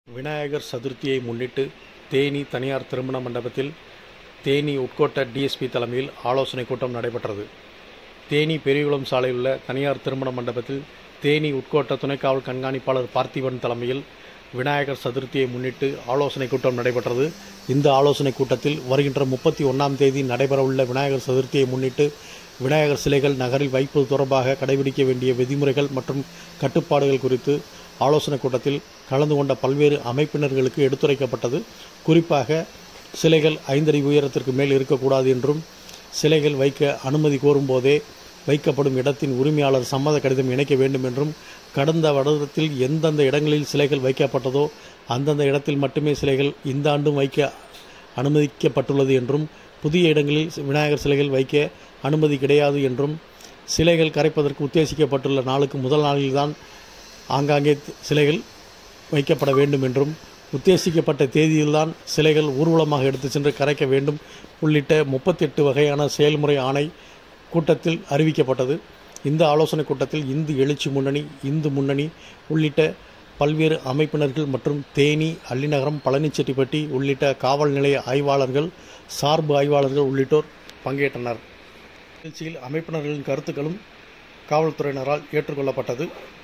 விநாயகர் சதுர்த்தியை முன்னிட்டு தேனி தனியார் திருமண மண்டபத்தில் தேனி உட்கோட்ட டிஎஸ்பி தலைமையில் ஆலோசனைக் கூட்டம் நடைபெற்றது தேனி பெரியகுளம் சாலையில் உள்ள தனியார் திருமண மண்டபத்தில் தேனி உட்கோட்ட துணைக்காவல் கண்காணிப்பாளர் பார்த்திபன் தலைமையில் விநாயகர் சதுர்த்தியை முன்னிட்டு ஆலோசனைக் கூட்டம் நடைபெற்றது இந்த ஆலோசனைக் கூட்டத்தில் வருகின்ற முப்பத்தி ஒன்றாம் தேதி நடைபெறவுள்ள விநாயகர் சதுர்த்தியை முன்னிட்டு விநாயகர் சிலைகள் நகரில் வைப்பது தொடர்பாக கடைபிடிக்க வேண்டிய விதிமுறைகள் மற்றும் கட்டுப்பாடுகள் குறித்து ஆலோசனைக் கூட்டத்தில் கலந்து கொண்ட பல்வேறு அமைப்பினர்களுக்கு எடுத்துரைக்கப்பட்டது குறிப்பாக சிலைகள் ஐந்தடி உயரத்திற்கு மேல் இருக்கக்கூடாது என்றும் சிலைகள் வைக்க அனுமதி கோரும்போதே வைக்கப்படும் இடத்தின் உரிமையாளர் சம்மத கடிதம் இணைக்க வேண்டும் என்றும் கடந்த வருடத்தில் எந்தெந்த இடங்களில் சிலைகள் வைக்கப்பட்டதோ அந்தந்த இடத்தில் மட்டுமே சிலைகள் இந்த ஆண்டும் வைக்க அனுமதிக்கப்பட்டுள்ளது என்றும் புதிய இடங்களில் விநாயகர் சிலைகள் வைக்க அனுமதி கிடையாது என்றும் சிலைகள் கரைப்பதற்கு உத்தேசிக்கப்பட்டுள்ள நாளுக்கு முதல் நாளில்தான் ஆங்காங்கே சிலைகள் வைக்கப்பட வேண்டும் என்றும் உத்தேசிக்கப்பட்ட தேதியில்தான் சிலைகள் ஊர்வலமாக எடுத்து சென்று கரைக்க வேண்டும் உள்ளிட்ட முப்பத்தெட்டு வகையான செயல்முறை ஆணை கூட்டத்தில் அறிவிக்கப்பட்டது இந்த ஆலோசனைக் கூட்டத்தில் இந்து எழுச்சி முன்னணி இந்து முன்னணி உள்ளிட்ட பல்வேறு அமைப்பினர்கள் மற்றும் தேனி அள்ளிநகரம் பழனிச்செட்டிப்பட்டி உள்ளிட்ட காவல் நிலைய ஆய்வாளர்கள் சார்பு ஆய்வாளர்கள் உள்ளிட்டோர் பங்கேற்றனர் நிகழ்ச்சியில் அமைப்பினர்களின் கருத்துக்களும் காவல்துறையினரால் ஏற்றுக்கொள்ளப்பட்டது